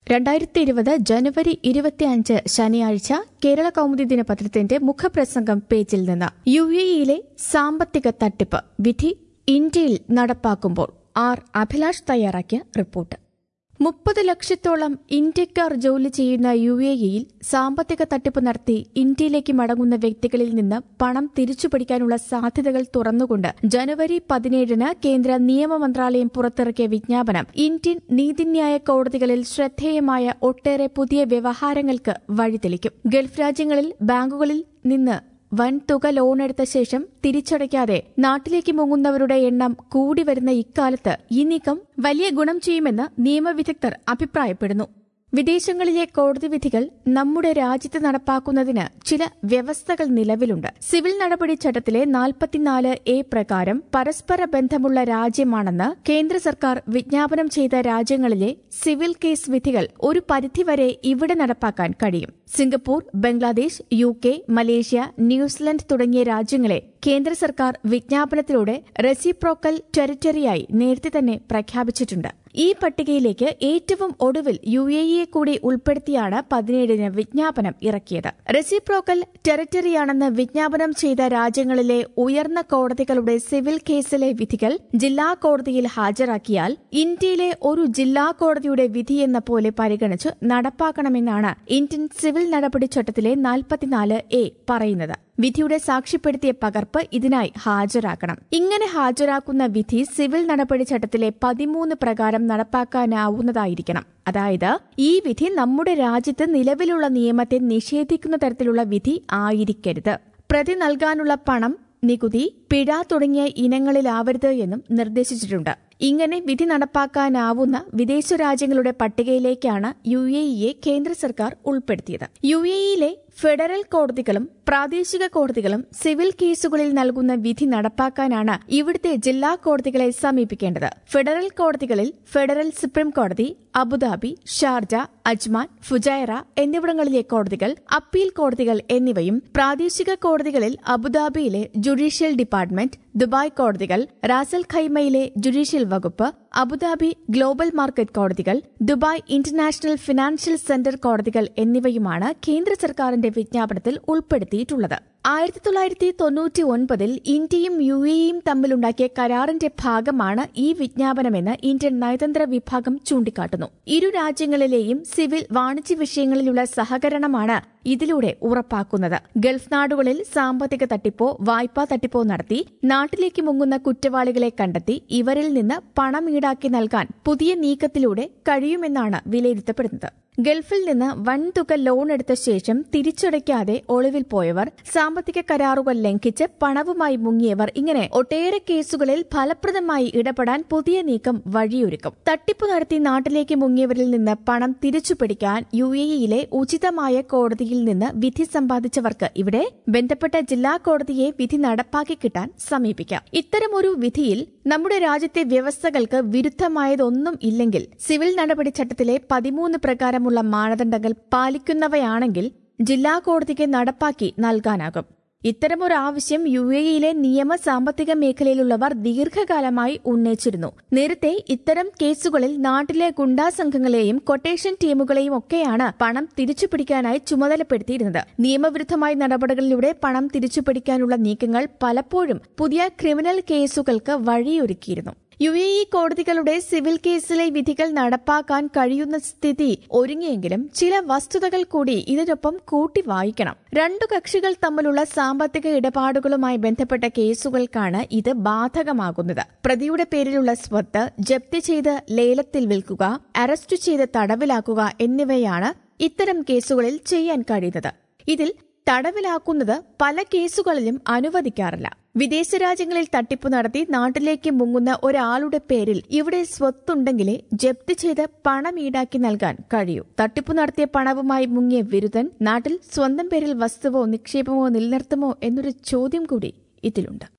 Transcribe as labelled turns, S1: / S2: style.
S1: രണ്ടായിരത്തി ഇരുപത് ജനുവരി ഇരുപത്തിയഞ്ച് ശനിയാഴ്ച കേരള കൗമുദി ദിനപത്രത്തിന്റെ മുഖപ്രസംഗം പേജിൽ നിന്ന് യു എയിലെ സാമ്പത്തിക തട്ടിപ്പ് വിധി ഇന്ത്യയിൽ നടപ്പാക്കുമ്പോൾ ആർ അഭിലാഷ് തയ്യാറാക്കിയ റിപ്പോർട്ട് മുപ്പത് ലക്ഷത്തോളം ഇന്ത്യക്കാർ ജോലി ചെയ്യുന്ന യു എ ഇയിൽ സാമ്പത്തിക തട്ടിപ്പ് നടത്തി ഇന്ത്യയിലേക്ക് മടങ്ങുന്ന വ്യക്തികളിൽ നിന്ന് പണം തിരിച്ചുപിടിക്കാനുള്ള സാധ്യതകൾ തുറന്നുകൊണ്ട് ജനുവരി പതിനേഴിന് കേന്ദ്ര നിയമ മന്ത്രാലയം പുറത്തിറക്കിയ വിജ്ഞാപനം ഇന്ത്യൻ നീതിന്യായ കോടതികളിൽ ശ്രദ്ധേയമായ ഒട്ടേറെ പുതിയ വ്യവഹാരങ്ങൾക്ക് വഴിതെളിക്കും ഗൾഫ് രാജ്യങ്ങളിൽ ബാങ്കുകളിൽ നിന്ന് വൻ തുക ലോണെടുത്ത ശേഷം തിരിച്ചടയ്ക്കാതെ നാട്ടിലേക്ക് മുങ്ങുന്നവരുടെ എണ്ണം കൂടി വരുന്ന ഇക്കാലത്ത് ഈ നീക്കം വലിയ ഗുണം ചെയ്യുമെന്ന് നിയമവിദഗ്ധർ അഭിപ്രായപ്പെടുന്നു വിദേശങ്ങളിലെ കോടതി വിധികൾ നമ്മുടെ രാജ്യത്ത് നടപ്പാക്കുന്നതിന് ചില വ്യവസ്ഥകൾ നിലവിലുണ്ട് സിവിൽ നടപടി ചട്ടത്തിലെ നാൽപ്പത്തിനാല് എ പ്രകാരം പരസ്പര ബന്ധമുള്ള രാജ്യമാണെന്ന് കേന്ദ്ര സർക്കാർ വിജ്ഞാപനം ചെയ്ത രാജ്യങ്ങളിലെ സിവിൽ കേസ് വിധികൾ ഒരു പരിധിവരെ ഇവിടെ നടപ്പാക്കാൻ കഴിയും Singapore Bangladesh U K Malaysia New Zealand തുടങ്ങിയ രാജ്യങ്ങളെ കേന്ദ്ര സർക്കാർ വിജ്ഞാപനത്തിലൂടെ റെസിപ്രോക്കൽ ടെറിറ്ററിയായി നേരത്തെ തന്നെ പ്രഖ്യാപിച്ചിട്ടുണ്ട് ഈ പട്ടികയിലേക്ക് ഏറ്റവും ഒടുവിൽ യു എ ഇയെ കൂടി ഉൾപ്പെടുത്തിയാണ് പതിനേഴിന് വിജ്ഞാപനം ഇറക്കിയത് റെസിപ്രോക്കൽ ടെറിറ്ററിയാണെന്ന് വിജ്ഞാപനം ചെയ്ത രാജ്യങ്ങളിലെ ഉയർന്ന കോടതികളുടെ സിവിൽ കേസിലെ വിധികൾ ജില്ലാ കോടതിയിൽ ഹാജരാക്കിയാൽ ഇന്ത്യയിലെ ഒരു ജില്ലാ കോടതിയുടെ വിധിയെന്ന പോലെ പരിഗണിച്ച് നടപ്പാക്കണമെന്നാണ് ഇന്ത്യൻ സിവിൽ നടപടിച്ചട്ടത്തിലെ നാൽപ്പത്തിനാല് എ പറയുന്നത് വിധിയുടെ സാക്ഷ്യപ്പെടുത്തിയ പകർപ്പ് ഇതിനായി ഹാജരാക്കണം ഇങ്ങനെ ഹാജരാക്കുന്ന വിധി സിവിൽ നടപടി ചട്ടത്തിലെ പതിമൂന്ന് പ്രകാരം നടപ്പാക്കാനാവുന്നതായിരിക്കണം അതായത് ഈ വിധി നമ്മുടെ രാജ്യത്ത് നിലവിലുള്ള നിയമത്തെ നിഷേധിക്കുന്ന തരത്തിലുള്ള വിധി ആയിരിക്കരുത് പ്രതി നൽകാനുള്ള പണം നികുതി പിഴ തുടങ്ങിയ ഇനങ്ങളിലാവരുത് എന്നും നിർദ്ദേശിച്ചിട്ടുണ്ട് ഇങ്ങനെ വിധി നടപ്പാക്കാനാവുന്ന വിദേശ രാജ്യങ്ങളുടെ പട്ടികയിലേക്കാണ് യു എ ഇയെ കേന്ദ്ര സർക്കാർ ഉൾപ്പെടുത്തിയത് യു എ ഇയിലെ ഫെഡറൽ കോടതികളും പ്രാദേശിക കോടതികളും സിവിൽ കേസുകളിൽ നൽകുന്ന വിധി നടപ്പാക്കാനാണ് ഇവിടുത്തെ ജില്ലാ കോടതികളെ സമീപിക്കേണ്ടത് ഫെഡറൽ കോടതികളിൽ ഫെഡറൽ സുപ്രീം കോടതി അബുദാബി ഷാർജ അജ്മാൻ ഫുജൈറ എന്നിവിടങ്ങളിലെ കോടതികൾ അപ്പീൽ കോടതികൾ എന്നിവയും പ്രാദേശിക കോടതികളിൽ അബുദാബിയിലെ ജുഡീഷ്യൽ ഡിപ്പാർട്ട്മെന്റ് ദുബായ് കോടതികൾ റാസൽ ഖൈമയിലെ ജുഡീഷ്യൽ വകുപ്പ് അബുദാബി ഗ്ലോബൽ മാർക്കറ്റ് കോടതികൾ ദുബായ് ഇന്റർനാഷണൽ ഫിനാൻഷ്യൽ സെന്റർ കോടതികൾ എന്നിവയുമാണ് കേന്ദ്ര സർക്കാരിന്റെ വിജ്ഞാപനത്തിൽ ഉൾപ്പെടുത്തിയിട്ടുള്ളത് ആയിരത്തി തൊള്ളായിരത്തി തൊണ്ണൂറ്റി ഒൻപതിൽ ഇന്ത്യയും യു എയും തമ്മിലുണ്ടാക്കിയ കരാറിന്റെ ഭാഗമാണ് ഈ വിജ്ഞാപനമെന്ന് ഇന്ത്യൻ നയതന്ത്ര വിഭാഗം ചൂണ്ടിക്കാട്ടുന്നു ഇരു രാജ്യങ്ങളിലെയും സിവിൽ വാണിജ്യ വിഷയങ്ങളിലുള്ള സഹകരണമാണ് ഇതിലൂടെ ഉറപ്പാക്കുന്നത് ഗൾഫ് നാടുകളിൽ സാമ്പത്തിക തട്ടിപ്പോ വായ്പാ തട്ടിപ്പോ നടത്തി നാട്ടിലേക്ക് മുങ്ങുന്ന കുറ്റവാളികളെ കണ്ടെത്തി ഇവരിൽ നിന്ന് പണം ഈടാക്കി നൽകാൻ പുതിയ നീക്കത്തിലൂടെ കഴിയുമെന്നാണ് വിലയിരുത്തപ്പെടുന്നത് ഗൾഫിൽ നിന്ന് വൻതുക ലോൺ എടുത്ത ശേഷം തിരിച്ചടയ്ക്കാതെ ഒളിവിൽ പോയവർ സാമ്പത്തിക കരാറുകൾ ലംഘിച്ച് പണവുമായി മുങ്ങിയവർ ഇങ്ങനെ ഒട്ടേറെ കേസുകളിൽ ഫലപ്രദമായി ഇടപെടാൻ പുതിയ നീക്കം വഴിയൊരുക്കും തട്ടിപ്പ് നടത്തി നാട്ടിലേക്ക് മുങ്ങിയവരിൽ നിന്ന് പണം തിരിച്ചുപിടിക്കാൻ യു എ ഇയിലെ ഉചിതമായ കോടതിയിൽ നിന്ന് വിധി സമ്പാദിച്ചവർക്ക് ഇവിടെ ബന്ധപ്പെട്ട ജില്ലാ കോടതിയെ വിധി നടപ്പാക്കി കിട്ടാൻ സമീപിക്കാം ഇത്തരമൊരു വിധിയിൽ നമ്മുടെ രാജ്യത്തെ വ്യവസ്ഥകൾക്ക് വിരുദ്ധമായതൊന്നും ഇല്ലെങ്കിൽ സിവിൽ നടപടി ചട്ടത്തിലെ പതിമൂന്ന് പ്രകാരമുള്ള മാനദണ്ഡങ്ങൾ പാലിക്കുന്നവയാണെങ്കിൽ ജില്ലാ കോടതിക്ക് നടപ്പാക്കി നൽകാനാകും ഇത്തരമൊരു ആവശ്യം യു എയിലെ നിയമ സാമ്പത്തിക മേഖലയിലുള്ളവർ ദീർഘകാലമായി ഉന്നയിച്ചിരുന്നു നേരത്തെ ഇത്തരം കേസുകളിൽ നാട്ടിലെ ഗുണ്ടാ സംഘങ്ങളെയും കൊട്ടേഷൻ ടീമുകളെയും ഒക്കെയാണ് പണം തിരിച്ചുപിടിക്കാനായി ചുമതലപ്പെടുത്തിയിരുന്നത് നിയമവിരുദ്ധമായ നടപടികളിലൂടെ പണം തിരിച്ചുപിടിക്കാനുള്ള നീക്കങ്ങൾ പലപ്പോഴും പുതിയ ക്രിമിനൽ കേസുകൾക്ക് വഴിയൊരുക്കിയിരുന്നു യു എ ഇ കോടതികളുടെ സിവിൽ കേസിലെ വിധികൾ നടപ്പാക്കാൻ കഴിയുന്ന സ്ഥിതി ഒരുങ്ങിയെങ്കിലും ചില വസ്തുതകൾ കൂടി ഇതിനൊപ്പം കൂട്ടി വായിക്കണം രണ്ടു കക്ഷികൾ തമ്മിലുള്ള സാമ്പത്തിക ഇടപാടുകളുമായി ബന്ധപ്പെട്ട കേസുകൾക്കാണ് ഇത് ബാധകമാകുന്നത് പ്രതിയുടെ പേരിലുള്ള സ്വത്ത് ജപ്തി ചെയ്ത് ലേലത്തിൽ വിൽക്കുക അറസ്റ്റ് ചെയ്ത് തടവിലാക്കുക എന്നിവയാണ് ഇത്തരം കേസുകളിൽ ചെയ്യാൻ കഴിയുന്നത് ഇതിൽ തടവിലാക്കുന്നത് പല കേസുകളിലും അനുവദിക്കാറില്ല വിദേശ രാജ്യങ്ങളിൽ തട്ടിപ്പ് നടത്തി നാട്ടിലേക്ക് മുങ്ങുന്ന ഒരാളുടെ പേരിൽ ഇവിടെ സ്വത്തുണ്ടെങ്കിലേ ജപ്തി ചെയ്ത് പണം ഈടാക്കി നൽകാൻ കഴിയൂ തട്ടിപ്പ് നടത്തിയ പണവുമായി മുങ്ങിയ വിരുദ്ധൻ നാട്ടിൽ സ്വന്തം പേരിൽ വസ്തുവോ നിക്ഷേപമോ നിലനിർത്തുമോ എന്നൊരു ചോദ്യം കൂടി ഇതിലുണ്ട്